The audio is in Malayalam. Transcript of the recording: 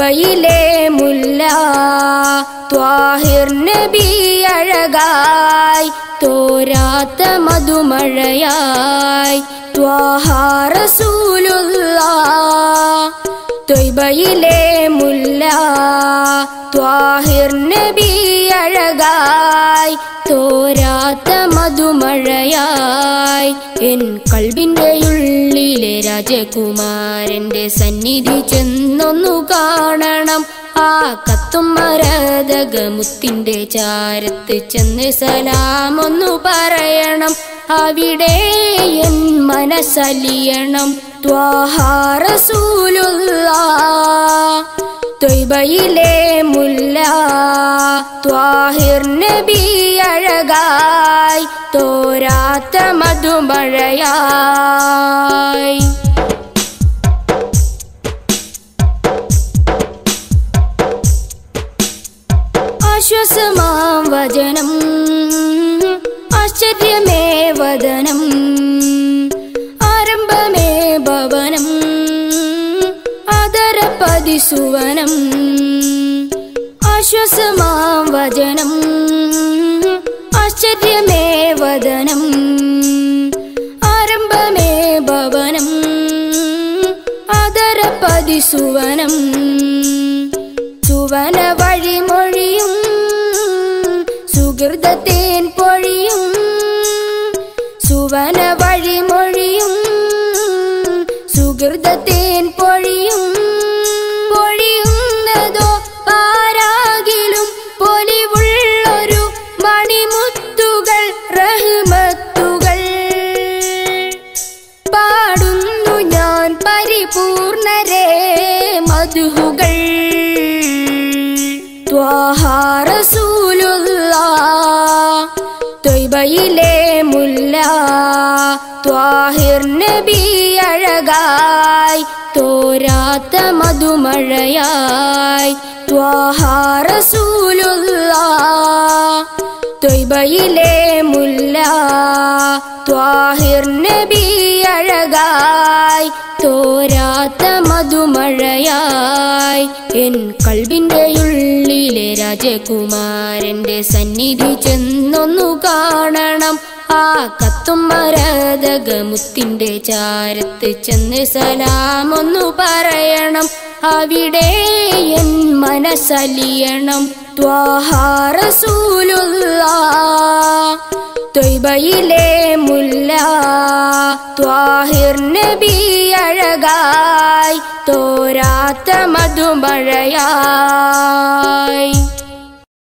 ത്വയ്ബയിലെ മുല്ല ത്വാഹിർ നബി അഴകായി തോരാത്ത മധുമഴയായി ത്വാഹാറസൂലുള്ള ത്വയ്ബയിലെ മുല്ല ത്വാഹിർ നബി അഴകായി തോരാത്ത മധുമഴയായി എൻ കൽബിന്റെ ഉള്ളിലെ രാജകുമാരന്റെ സന്നിധി ചെന്നൊന്നു കാണണം ആ കത്തും മരതകമുത്തിന്റെ ചാരത്ത് ചെന്ന് സലാമൊന്നു പറയണം അവിടെ എൻ മനസ്സലിയണം ത്വാഹാറസൂലുള്ള ത്വയ്ബയിലെ മുല്ല ത്വാഹിർ നബി അഴകായി തോരാത്ത മധുമഴയായി ആശ്വാസമാം വചനം ആശ്ചര്യമേ വദനം ആരംഭമേ ഭവനം ആദരപതി സുവനം ആശ്വാസമാം വചനം ആശ്ചര്യമേ വദനം ആരംഭമേ ഭവനം ആദരപതി സുവനം സുവന വഴിമൊഴിയും സുഹൃതത്തേൻ പൊഴിയും സുവന വഴിമൊഴിയും സുഹൃതത്തേൻ പൊഴിയും പൊഴിയുന്നതോ പാരാകിലും പൊലിവുള്ളൊരു മണിമുത്തുകൾ റഹ്മത്തുകൾ പാടുന്നു ഞാൻ പരിപൂർണരേ മധുഹുകൾ ത്വാഹാറസൂലുള്ള ത്വയ്ബയിലെ മുല്ല ത്വാഹിർ നബി അഴകായി തോരാത്ത മധുമഴയായി ത്വാഹാറസൂലുള്ള ത്വയ്ബയിലെ മുല്ല ത്വാഹിർ നബി അഴകായി തോരാത്ത മധുമഴയായി എൻ കൽബിന്റെ ഉള്ളിലെ രാജകുമാരന്റെ സന്നിധി ചെന്നൊന്നു കാണണം ആ കത്തും മരതകമുത്തിന്റെ ചാരത്ത് ചെന്ന് സലാമൊന്നു പറയണം അവിടെ എൻ മനസ്സലിയണം ത്വാഹാറസൂലുള്ള ത്വയ്ബയിലെ മുല്ല ത്വാഹിർ നബി അഴകായി തോരാത്ത മധുമഴയായി